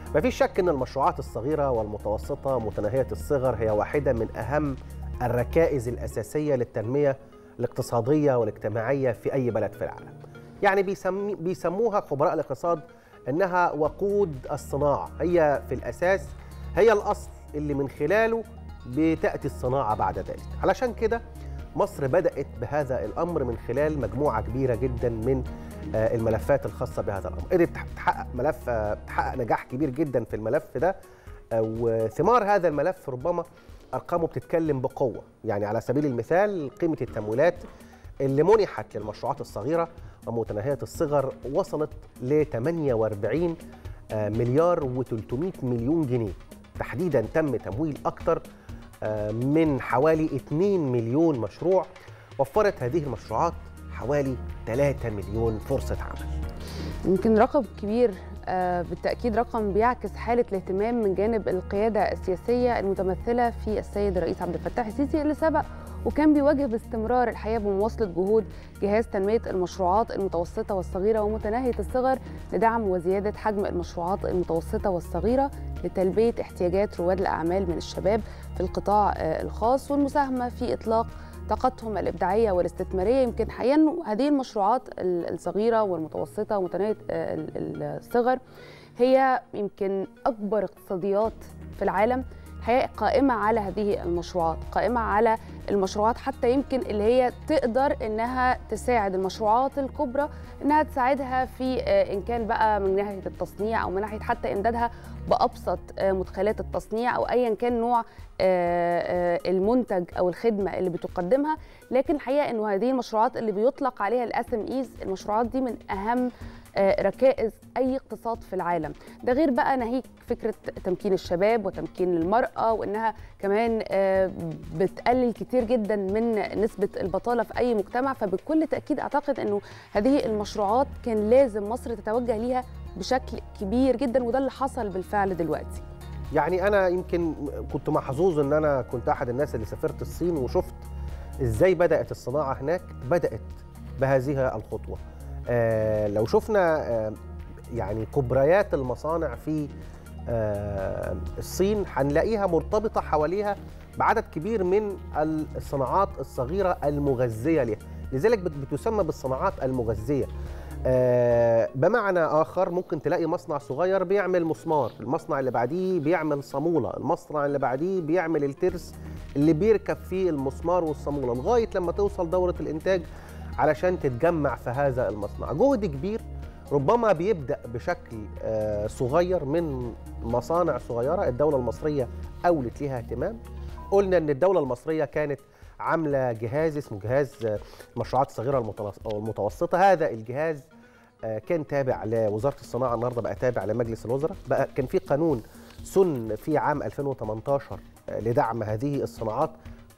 مفيش شك ان المشروعات الصغيره والمتوسطه متناهيه الصغر هي واحده من اهم الركائز الاساسيه للتنميه الاقتصاديه والاجتماعيه في اي بلد في العالم. يعني بيسمي بيسموها خبراء الاقتصاد انها وقود الصناعه، هي في الاساس هي الاصل اللي من خلاله بتاتي الصناعه بعد ذلك. علشان كده مصر بدات بهذا الامر من خلال مجموعه كبيره جدا من الملفات الخاصه بهذا الامر قدرت تحقق ملف تحقق نجاح كبير جدا في الملف ده وثمار هذا الملف ربما ارقامه بتتكلم بقوه يعني على سبيل المثال قيمه التمويلات اللي منحت للمشروعات الصغيره ومتناهيه الصغر وصلت ل 48 مليار و300 مليون جنيه تحديدا تم تمويل اكثر من حوالي 2 مليون مشروع وفرت هذه المشروعات حوالي 3 مليون فرصة عمل يمكن رقم كبير بالتأكيد رقم بيعكس حالة الاهتمام من جانب القيادة السياسية المتمثلة في السيد الرئيس عبد الفتاح السيسي اللي سبق وكان بيواجه باستمرار الحقيقة بمواصلة جهود جهاز تنمية المشروعات المتوسطة والصغيرة ومتناهية الصغر لدعم وزيادة حجم المشروعات المتوسطة والصغيرة لتلبية احتياجات رواد الأعمال من الشباب في القطاع الخاص والمساهمة في إطلاق طاقتهم الابداعيه والاستثماريه يمكن حقيقه هذه المشروعات الصغيره والمتوسطه ومتناهيه الصغر هي يمكن اكبر اقتصاديات في العالم الحقيقه قائمه على هذه المشروعات قائمه على المشروعات حتى يمكن اللي هي تقدر انها تساعد المشروعات الكبرى انها تساعدها في ان كان بقى من ناحيه التصنيع او من ناحيه حتى امدادها بابسط مدخلات التصنيع او ايا كان نوع المنتج او الخدمه اللي بتقدمها لكن الحقيقه انه هذه المشروعات اللي بيطلق عليها الاس ام ايز المشروعات دي من اهم ركائز اي اقتصاد في العالم ده غير بقى ناهيك فكره تمكين الشباب وتمكين المراه وانها كمان بتقلل كتير جدا من نسبه البطاله في اي مجتمع فبكل تاكيد اعتقد انه هذه المشروعات كان لازم مصر تتوجه ليها بشكل كبير جدا وده اللي حصل بالفعل دلوقتي يعني انا يمكن كنت محظوظ ان انا كنت احد الناس اللي سافرت الصين وشفت ازاي بدات الصناعه هناك بدات بهذه الخطوه آه لو شفنا آه يعني كبريات المصانع في آه الصين هنلاقيها مرتبطه حواليها بعدد كبير من الصناعات الصغيره المغذيه لها لذلك بتسمى بالصناعات المغذيه آه بمعنى اخر ممكن تلاقي مصنع صغير بيعمل مسمار المصنع اللي بعديه بيعمل صاموله المصنع اللي بعديه بيعمل الترس اللي بيركب فيه المسمار والصاموله لغايه لما توصل دوره الانتاج علشان تتجمع في هذا المصنع جهد كبير ربما بيبدا بشكل آه صغير من مصانع صغيره الدوله المصريه اولت ليها اهتمام قلنا ان الدوله المصريه كانت عامله جهاز اسمه جهاز المشروعات الصغيره والمتوسطه هذا الجهاز كان تابع لوزاره الصناعه النهارده بقى تابع لمجلس الوزراء بقى كان في قانون سن في عام 2018 لدعم هذه الصناعات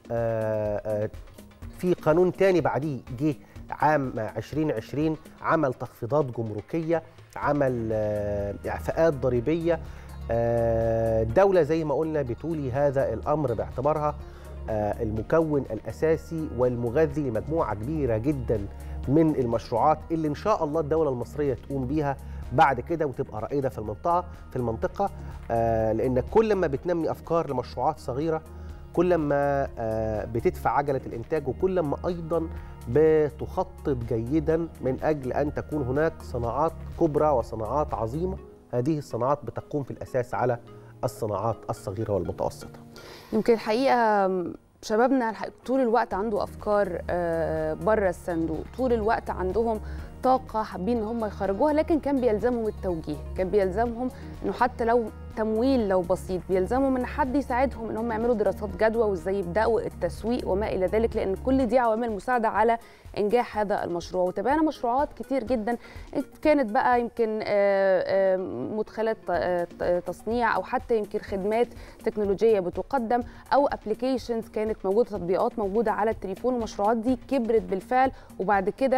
في قانون تاني بعديه جه عام 2020 عمل تخفيضات جمركيه عمل اعفاءات ضريبيه الدوله زي ما قلنا بتولي هذا الامر باعتبارها المكون الاساسي والمغذي لمجموعه كبيره جدا من المشروعات اللي ان شاء الله الدوله المصريه تقوم بيها بعد كده وتبقى رائده في المنطقه في المنطقه لان كل ما بتنمي افكار لمشروعات صغيره كل ما بتدفع عجله الانتاج وكل ما ايضا بتخطط جيدا من اجل ان تكون هناك صناعات كبرى وصناعات عظيمه هذه الصناعات بتقوم في الاساس على الصناعات الصغيره والمتوسطه يمكن الحقيقه شبابنا طول الوقت عنده افكار بره الصندوق طول الوقت عندهم طاقه حابين ان هم يخرجوها لكن كان بيلزمهم التوجيه كان بيلزمهم انه حتى لو تمويل لو بسيط بيلزمهم ان حد يساعدهم ان هم يعملوا دراسات جدوى وازاي يبداوا التسويق وما الى ذلك لان كل دي عوامل مساعده على انجاح هذا المشروع وتابعنا مشروعات كتير جدا كانت بقى يمكن مدخلات تصنيع او حتى يمكن خدمات تكنولوجيه بتقدم او ابلكيشنز كانت موجوده تطبيقات موجوده على التليفون والمشروعات دي كبرت بالفعل وبعد كده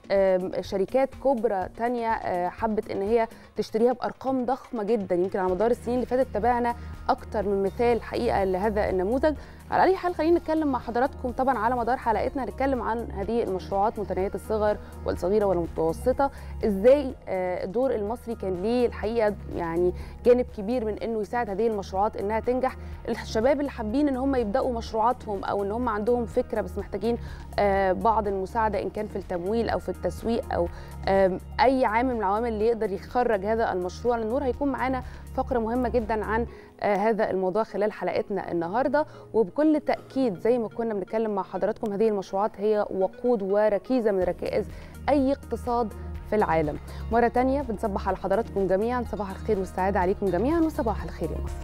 شركات كبرى تانية حبت ان هي تشتريها بارقام ضخمه جدا يمكن على مدار السنين اللي فاتت تابعنا اكتر من مثال حقيقه لهذا النموذج على اي حال خلينا نتكلم مع حضراتكم طبعا على مدار حلقتنا هنتكلم عن هذه المشروعات متناهيه الصغر والصغيره والمتوسطه ازاي الدور المصري كان ليه الحقيقه يعني جانب كبير من انه يساعد هذه المشروعات انها تنجح الشباب اللي حابين ان هم يبداوا مشروعاتهم او ان هم عندهم فكره بس محتاجين بعض المساعده ان كان في التمويل او في التسويق او اي عامل من العوامل اللي يقدر يخرج هذا المشروع للنور هيكون معانا فقره مهمه جدا عن هذا الموضوع خلال حلقتنا النهارده وبكل تاكيد زي ما كنا بنتكلم مع حضراتكم هذه المشروعات هي وقود وركيزه من ركائز اي اقتصاد في العالم مرة تانية بنصبح على حضراتكم جميعا صباح الخير والسعادة عليكم جميعا وصباح الخير يا مصر